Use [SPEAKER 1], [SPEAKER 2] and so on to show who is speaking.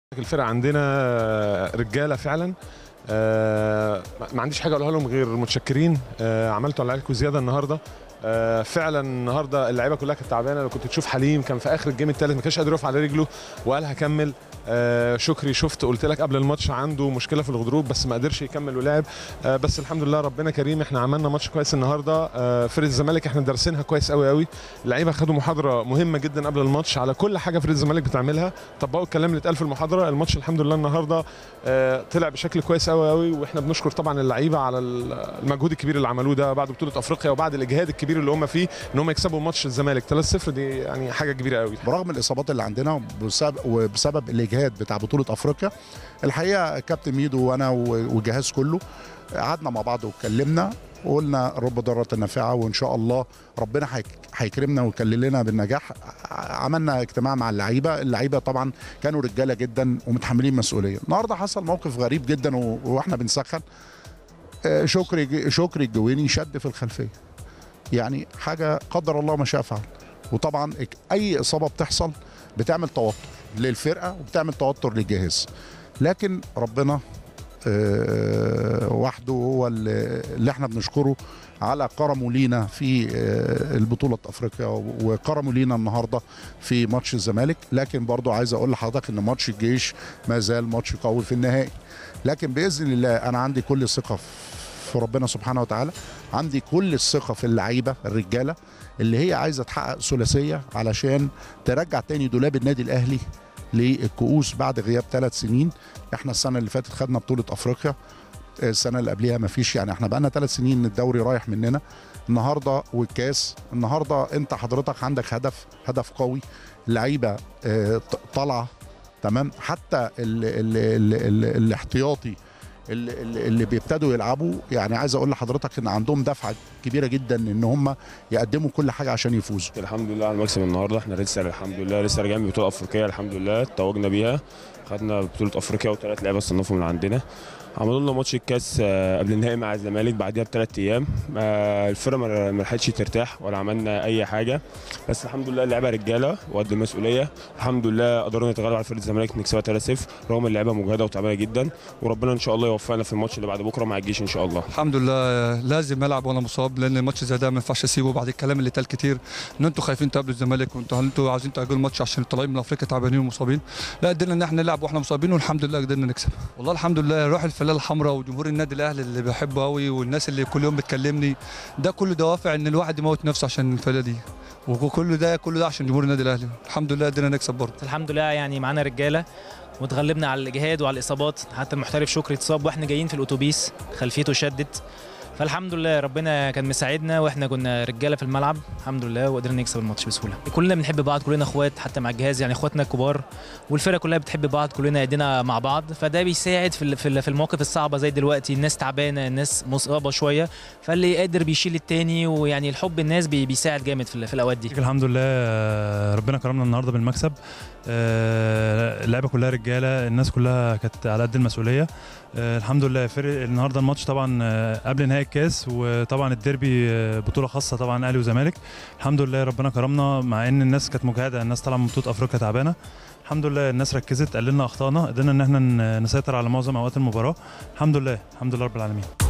[SPEAKER 1] الفرقه عندنا رجاله فعلا آه، ما عنديش حاجه اقولها لهم غير متشكرين آه، عملتوا اللي عليكم زياده النهارده آه، فعلا النهارده اللعيبه كلها كانت تعبانه لو كنت تشوف حليم كان في اخر الجيم الثالث ما كانش قادر يقف على رجله وقال هكمل آه، شكري شفت قلت لك قبل الماتش عنده مشكله في الغضروف بس ما قدرش يكمل ولعب آه، بس الحمد لله ربنا كريم احنا عملنا ماتش كويس النهارده آه، فرقه الزمالك احنا دارسينها كويس قوي قوي اللعيبه خدوا محاضره مهمه جدا قبل الماتش على كل حاجه فرقه الزمالك بتعملها طبقوا الكلام اللي اتقال في المحاضره الماتش الحمد لله النهارده آه، طلع بشكل كويس قوي قوي واحنا بنشكر طبعا اللعيبه على المجهود الكبير اللي عملوه ده بعد بطوله افريقيا وبعد الاجهاد الكبير اللي هم فيه ان هم يكسبوا ماتش الزمالك 3-0 دي يعني حاجه كبيره قوي
[SPEAKER 2] برغم الاصابات اللي عندنا وبسبب, وبسبب الاجهاد بتاع بطوله افريقيا الحقيقه كابتن ميدو وانا والجهاز كله قعدنا مع بعض واتكلمنا وقلنا رب ضاره نافعه وان شاء الله ربنا هيك- هيكرمنا ويكلل لنا بالنجاح عملنا اجتماع مع اللعيبه اللعيبه طبعا كانوا رجاله جدا ومتحملين مسؤوليه النهارده حصل موقف غريب جدا و- واحنا بنسخن آه، شكري شكري الجويني شد في الخلفيه يعني حاجه قدر الله ما شاء فعل وطبعا اي اصابه بتحصل بتعمل توتر للفرقه وبتعمل توتر للجهاز لكن ربنا آه، وحده هو اللي اللي احنا بنشكره على كرمه لينا في آه، البطولة افريقيا وكرمه لينا النهارده في ماتش الزمالك لكن برضو عايز اقول لحضرتك ان ماتش الجيش ما زال ماتش قوي في النهائي لكن باذن الله انا عندي كل ثقه في ربنا سبحانه وتعالى عندي كل الثقه في اللعيبه الرجاله اللي هي عايزه تحقق ثلاثيه علشان ترجع تاني دولاب النادي الاهلي للكؤوس بعد غياب ثلاث سنين احنا السنه اللي فاتت خدنا بطوله افريقيا السنه اللي قبلها ما فيش يعني احنا بقالنا ثلاث سنين الدوري رايح مننا النهارده والكاس النهارده انت حضرتك عندك هدف هدف قوي اللعيبه اه، ط- طالعه تمام حتى ال ال ال ال الاحتياطي اللي, اللي اللي بيبتدوا يلعبوا يعني عايز اقول لحضرتك ان عندهم دفعه كبيره جدا ان هم يقدموا كل حاجه عشان يفوزوا
[SPEAKER 3] الحمد لله على المكسب النهارده احنا لسه الحمد لله لسه راجعين ببطوله افريقيه الحمد لله توجنا بيها خدنا بطوله افريقيا وثلاث لعيبه صنفوا من عندنا عملوا لنا ماتش الكاس آه، قبل النهائي مع الزمالك بعديها بثلاث ايام آه، الفرقه ما ما لحقتش ترتاح ولا عملنا اي حاجه بس الحمد لله اللعيبه رجاله وقد المسؤوليه الحمد لله قدرنا نتغلب على فرقه الزمالك نكسبها 3-0 رغم اللعيبه مجهده وتعبانه جدا وربنا ان شاء الله يوفقنا في الماتش اللي بعد بكره مع الجيش ان شاء الله
[SPEAKER 4] الحمد لله لازم العب وانا مصاب لان الماتش زي ده ما ينفعش اسيبه بعد الكلام اللي اتقال كتير ان انتوا خايفين تقابلوا الزمالك وانتوا انتوا عايزين تاجلوا الماتش عشان طالعين من افريقيا تعبانين ومصابين لا قدرنا ان احنا نلعب واحنا مصابين والحمد لله قدرنا نكسب والله الحمد لله روح الفلاله الحمراء وجمهور النادي الاهلي اللي بحبه قوي والناس اللي كل يوم بتكلمني ده كله دوافع ان الواحد يموت نفسه عشان الفلاله دي وكل ده كل ده عشان جمهور النادي الاهلي الحمد لله قدرنا نكسب برضه
[SPEAKER 5] الحمد لله يعني معانا رجاله وتغلبنا على الاجهاد وعلى الاصابات حتى المحترف شكري اتصاب واحنا جايين في الاتوبيس خلفيته شدت فالحمد لله ربنا كان مساعدنا واحنا كنا رجاله في الملعب الحمد لله وقدرنا نكسب الماتش بسهوله كلنا بنحب بعض كلنا اخوات حتى مع الجهاز يعني اخواتنا الكبار والفرقه كلها بتحب بعض كلنا ايدينا مع بعض فده بيساعد في ال- في ال- في المواقف الصعبه زي دلوقتي الناس تعبانه الناس مصابه شويه فاللي قادر بيشيل التاني ويعني الحب الناس بي- بيساعد جامد في ال- في الاوقات دي
[SPEAKER 6] الحمد لله آه، ربنا كرمنا النهارده بالمكسب آه، اللعيبه كلها رجاله الناس كلها كانت على قد المسؤوليه آه، الحمد لله فرق النهارده الماتش طبعا آه، قبل نهائي الكاس وطبعا الديربي آه، بطوله خاصه طبعا اهلي وزمالك الحمد لله ربنا كرمنا مع ان الناس كانت مجهده الناس طالعه من بطوله افريقيا تعبانه الحمد لله الناس ركزت قللنا اخطائنا قدرنا ان احنا ن- نسيطر على معظم اوقات المباراه الحمد لله الحمد لله رب العالمين